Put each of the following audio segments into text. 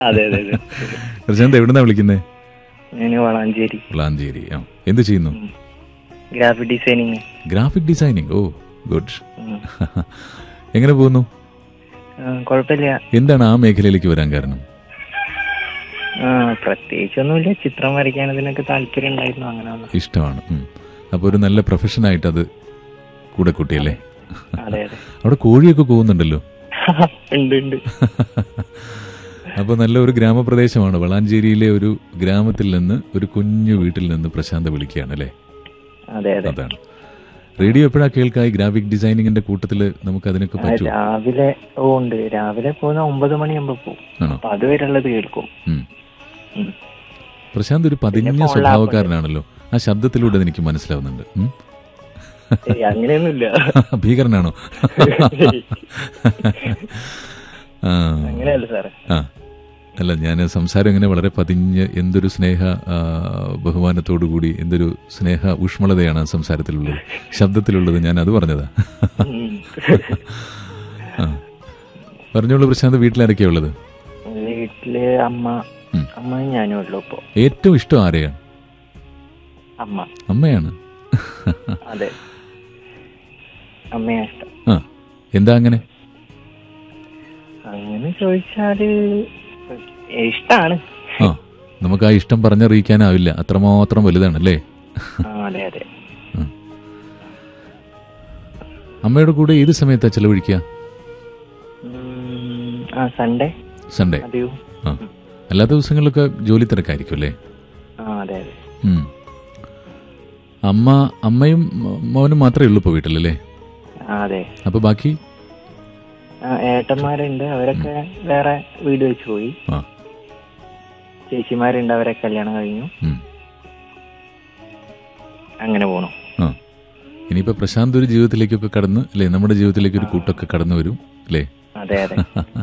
അതെ അതെ അതെ പ്രശാന്ത് എവിടുന്നാ വിളിക്കുന്നേ ഞാൻ വളാഞ്ചേരി വളാഞ്ചേരി ആ എന്ത് ചെയ്യുന്നു graphic designing graphic designing oh good എങ്ങനെ പോകുന്നു കുഴപ്പമില്ല എന്താണ് ആ മേഖലയിലേക്ക് വരാൻ കാരണം ആ പ്രത്യേകിച്ചൊന്നുമില്ല ചിത്രം വരയ്ക്കാൻ ഇതിനൊക്കെ താല്പര്യം ഉണ്ടായിരുന്നു അങ്ങനെ വന്നു. ഇഷ്ടമാണ് അപ്പോൾ ഒരു നല്ല പ്രൊഫഷനായിട്ട് അത് കൂടെ കൂട്ടിയല്ലേ അതെ അതെ അവിടെ കോഴിയൊക്കെ പോകുന്നുണ്ടല്ലോ ഉണ്ട് ഉണ്ട് അപ്പോൾ നല്ല ഒരു ഗ്രാമപ്രദേശമാണ് വളാഞ്ചേരിയിലെ ഒരു ഗ്രാമത്തിൽ നിന്ന് ഒരു കുഞ്ഞു വീട്ടിൽ നിന്ന് പ്രശാന്ത് വിളിക്കുകയാണ് അല്ലേ അതെ അതെ അതാണ് റേഡിയോ എപ്പോഴാ കേൾക്കായി ഗ്രാഫിക് ഡിസൈനിങ്ങിന്റെ കൂട്ടത്തിൽ നമുക്ക് അതിനൊക്കെ ആ, പറ്റുമോ രാവിലെ ഓ ഉണ്ട് രാവിലെ പോകുന്ന ഒമ്പത് മണിയാകുമ്പോ പോകും ആണോ അപ്പൊ അതുവരെ ഉള്ളത് കേൾക്കും ഉം. ഉം. പ്രശാന്ത് ഒരു പതിഞ്ഞ പിന്നെ phone സ്വഭാവക്കാരനാണല്ലോ ആ ശബ്ദത്തിലൂടെ അത് എനിക്ക് മനസ്സിലാവുന്നുണ്ട് ഉം. ഏയ്, അങ്ങനെയൊന്നുമില്ല ഭീകരനാണോ ആ അങ്ങനെയല്ല സാറേ ആ അല്ല ഞാൻ സംസാരം ഇങ്ങനെ വളരെ പതിഞ്ഞ് എന്തൊരു സ്നേഹ ആ, ബഹുമാനത്തോടു കൂടി എന്തൊരു സ്നേഹ ഊഷ്മളതയാണ് ആ സംസാരത്തിലുള്ളത് ശബ്ദത്തിലുള്ളത് ഞാൻ അത് പറഞ്ഞതാ ഉം. ആ പറഞ്ഞോളൂ പ്രശാന്ത് വീട്ടിലാരൊക്കെയാ ഉള്ളത് വീട്ടില് അമ്മ ഉം. അമ്മ ഞാനും ഉള്ളു ഇപ്പൊ ഏറ്റവും ഇഷ്ടം ആരെയാണ് അമ്മ അമ്മയാണ് അതെ അമ്മയാ ഇഷ്ടം ആ എന്താ അങ്ങനെ അങ്ങനെ ചോദിച്ചാല് ഇഷ്ടാണ് ആ നമുക്ക് ആ ഇഷ്ടം പറഞ്ഞറിയിക്കാനാവില്ല അത്രമാത്രം വലുതാണല്ലേ ആ, അതെ അതെ അമ്മയുടെ കൂടെ ഏത് സമയത്താ ചെലവഴിക്കുക ഉം, ആ സൺഡേ സൺഡേ അതെയോ ആ അല്ലാത്ത ദിവസങ്ങളിലൊക്കെ ജോലി തിരക്കായിരിക്കും അല്ലേ ആ അതെ അതെ ഉം. അമ്മ അമ്മയും മ- മോനും മാത്രമേ ഉള്ളൂ ഇപ്പോൾ വീട്ടിലല്ലേ ആ അതെ അപ്പൊ ബാക്കി ആ, ഏട്ടന്മാരുണ്ട് അവരൊക്കെ വേറെ വീട് വെച്ച് പോയി ആ ചേച്ചിമാരുണ്ട് അവരെ കല്യാണം കഴിഞ്ഞു ഉം. അങ്ങനെ പോണു ആ ഇനിയിപ്പോ പ്രശാന്ത് ഒരു ജീവിതത്തിലേക്കൊക്കെ കടന്ന് അല്ലേ നമ്മുടെ ജീവിതത്തിലേക്ക് ഒരു കൂട്ടൊക്കെ കടന്നു വരും അല്ലേ അതെ അതെ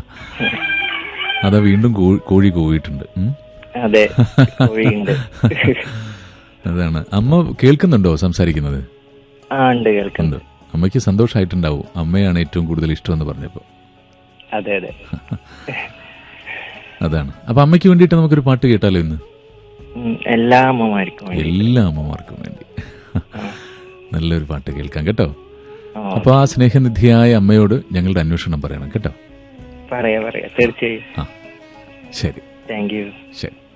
അതാ വീണ്ടും കോ- കോഴി കൂവിയിട്ടുണ്ട് ഉം. അതെ കോഴിയുണ്ട് അതാണ് അമ്മ കേൾക്കുന്നുണ്ടോ സംസാരിക്കുന്നത് ആ ഉണ്ട് കേൾക്കുന്നുണ്ട് ഉണ്ട് അമ്മയ്ക്ക് സന്തോഷമായിട്ടുണ്ടാവും അമ്മയാണ് ഏറ്റവും കൂടുതൽ ഇഷ്ടമെന്ന് പറഞ്ഞപ്പോൾ അതെ അതെ അതാണ് അപ്പൊ അമ്മയ്ക്ക് വേണ്ടിയിട്ട് നമുക്കൊരു പാട്ട് കേട്ടാലോ ഇന്ന് ഉം, എല്ലാ അമ്മമാർക്കും വേണ്ടി എല്ലാ അമ്മമാർക്കും വേണ്ടി നല്ലൊരു പാട്ട് കേൾക്കാം കേട്ടോ ആ, അപ്പൊ ആ സ്നേഹനിധിയായ അമ്മയോട് ഞങ്ങളുടെ അന്വേഷണം പറയണം കേട്ടോ പറയാ പറയാ തീർച്ചയായും ആ ശരി താങ്ക് യു ശരി